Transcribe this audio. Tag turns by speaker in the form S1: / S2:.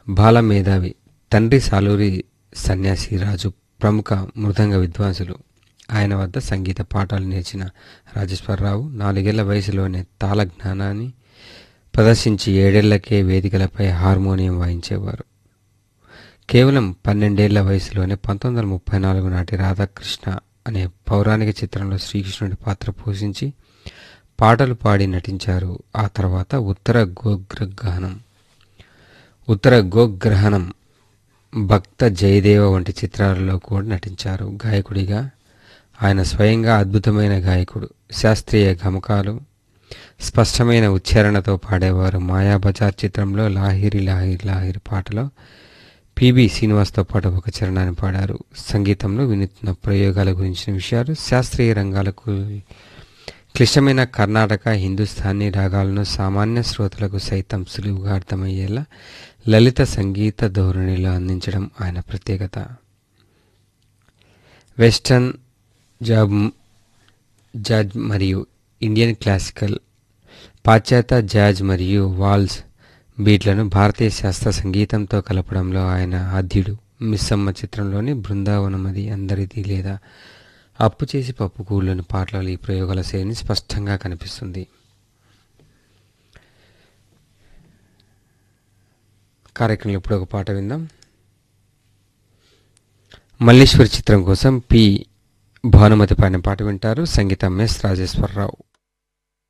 S1: బాల మేధావి తండ్రి సాలూరి సన్యాసి రాజు ప్రముఖ మృదంగ విద్వాంసులు ఆయన వద్ద సంగీత పాఠాలు నేర్చిన రాజేశ్వరరావు నాలుగేళ్ల వయసులోనే తాళ జ్ఞానాన్ని ప్రదర్శించి ఏడేళ్లకే వేదికలపై హార్మోనియం వాయించేవారు కేవలం పన్నెండేళ్ల వయసులోనే పంతొమ్మిది వందల ముప్పై నాలుగు నాటి రాధాకృష్ణ అనే పౌరాణిక చిత్రంలో శ్రీకృష్ణుడి పాత్ర పోషించి పాటలు పాడి నటించారు ఆ తర్వాత ఉత్తర గోగ్రహణం ఉత్తర గోగ్రహణం భక్త జయదేవ వంటి చిత్రాలలో కూడా నటించారు గాయకుడిగా ఆయన స్వయంగా అద్భుతమైన గాయకుడు శాస్త్రీయ గమకాలు స్పష్టమైన ఉచ్చారణతో పాడేవారు మాయాబజార్ చిత్రంలో లాహిరి లాహిరి లాహిరి పాటలో పిబి శ్రీనివాస్తో పాటు ఒక చరణాన్ని పాడారు సంగీతంలో వినూత్న ప్రయోగాల గురించిన విషయాలు శాస్త్రీయ రంగాలకు క్లిష్టమైన కర్ణాటక హిందుస్థానీ రాగాలను సామాన్య శ్రోతలకు సైతం సులువుగా అర్థమయ్యేలా లలిత సంగీత ధోరణిలో అందించడం ఆయన ప్రత్యేకత వెస్టర్న్ జాబ్ జాజ్ మరియు ఇండియన్ క్లాసికల్ పాశ్చాత్య జాజ్ మరియు వాల్స్ బీట్లను భారతీయ శాస్త్ర సంగీతంతో కలపడంలో ఆయన ఆద్యుడు మిస్సమ్మ చిత్రంలోని బృందావనమది అందరిది లేదా అప్పు చేసి పప్పు కూళ్ళని పాటలలో ఈ ప్రయోగాల శైలిని స్పష్టంగా కనిపిస్తుంది కార్యక్రమంలో ఇప్పుడు ఒక పాట విందాం మల్లేశ్వరి చిత్రం కోసం పి భానుమతి పాడిన పాట వింటారు సంగీతం ఎస్ రాజేశ్వరరావు